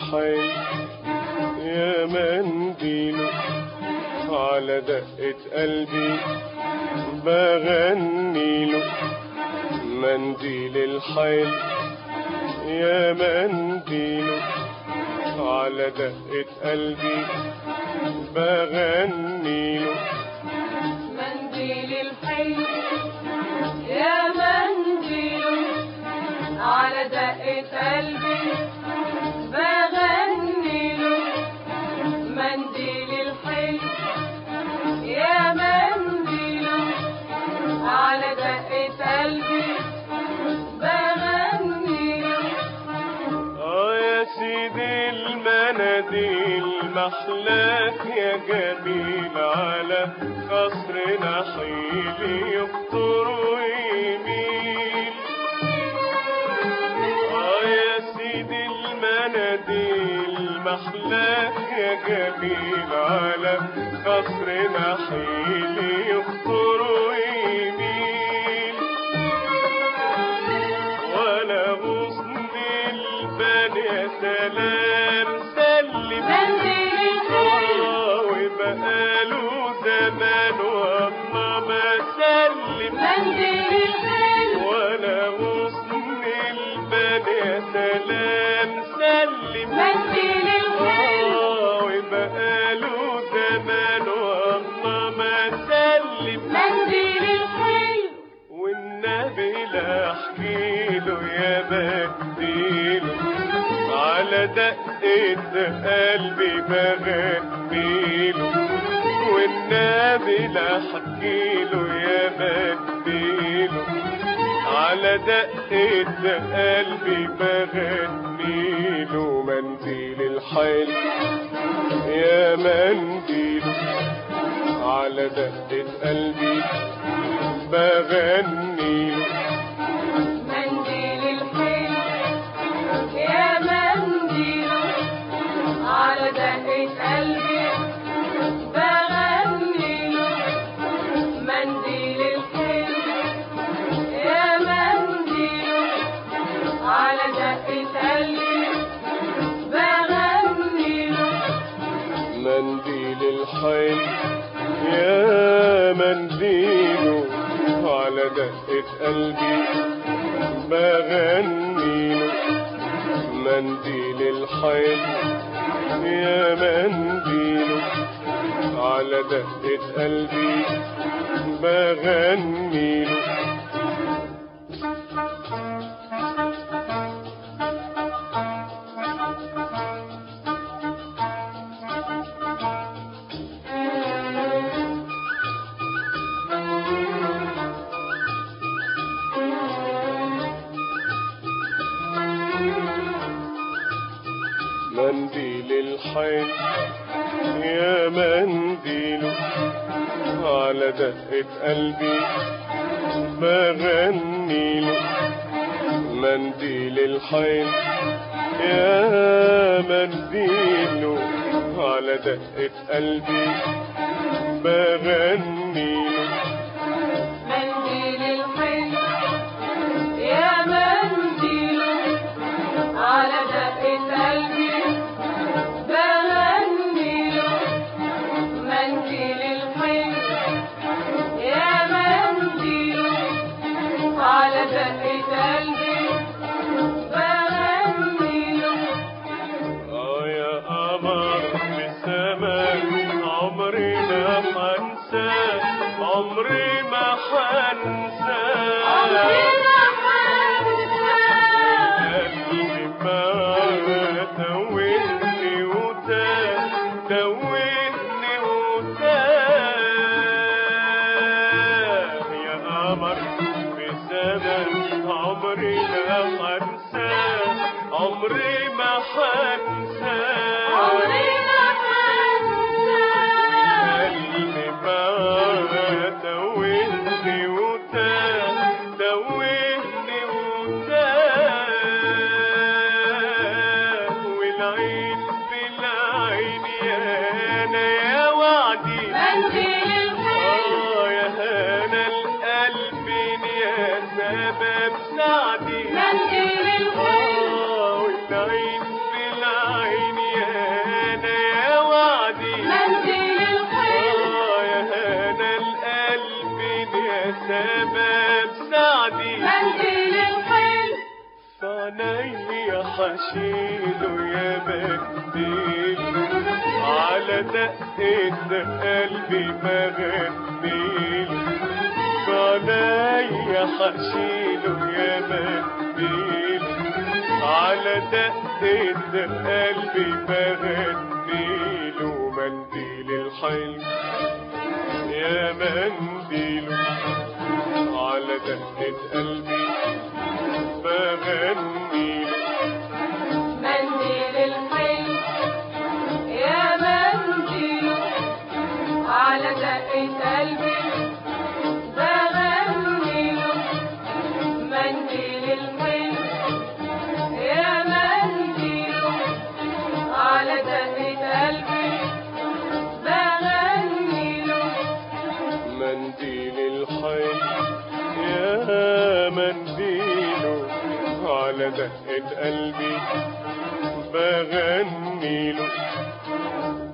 الحي يا منديل على دقة قلبي بغني له منديل الحيل يا منديل على دقة قلبي بغني له منديل الحي يا منديل على دقة قلبي بغني له منديل الحي يا منديل على دقة قلبي بغني له اه يا سيدي المناديل محلاك يا جميل على قصر نحيل يخطر ويميل اه يا سيدي المناديل محلاك يا جميل على قصر نحيل يخطر ويميل ولا غصن البال يا سلام سلم منديل الحي آه، وبقاله زمان والله ما سلم منديل الحي ولا غصن البال يا سلام سلم منديل الحي آه، وبقاله زمان والله ما سلم منديل الحي والنبي لا احكيله يا بديله على دقة قلبي بغنيله والنبي لا احكيله يا بديله على دقة قلبي بغنيله منديل الحيل يا منديل على دقة قلبي بغني منديل الحي يا منديل على دقة قلبي بغني له منديل الحي يا منديل على دقة قلبي بغني له منديل الحي يا منديله على دقة قلبي بغني منديل الحي يا منديله على دقة قلبي بغني له منديل الحي يا منديل على دقة قلبي بغني له منديل الحي يا منديل على دقة قلبي بغني له منديل الحي يا منديل على دقة قلبي بغني له منديل الحي يا منديل على دقة قلبي بغني له اه يا قمر بسماء عمري ما حنسى عمري ما حنسى عمرنا حنسى قلبي ما توهني وتاه توهني وتاه يا قمر بسماء عمري ما حنسى عمري ما حنسى عمرنا حنسى قلبي ما توهني وتاه توهني وتاه والعين بالعين يا انا يا وعدي منديل الحي اه يا هنا القلب يا سبب سعدي منديل الحي اه والعين بالعين سبب سعدي منديل الحلم فعنيا حشيله يا منديل على دقة قلبي مغنيل فعنيا حشيله يا منديل على دقة قلبي مغنيل ومنديل الحلم يا منديل على دقة قلبي بغنيل منديل الحلم يا منديل على دقة قلبي بغنيله منديل الحلم يا منديل على دقة قلبي بغنيله منديل الحي يا منديل على دقة قلبي بغنيله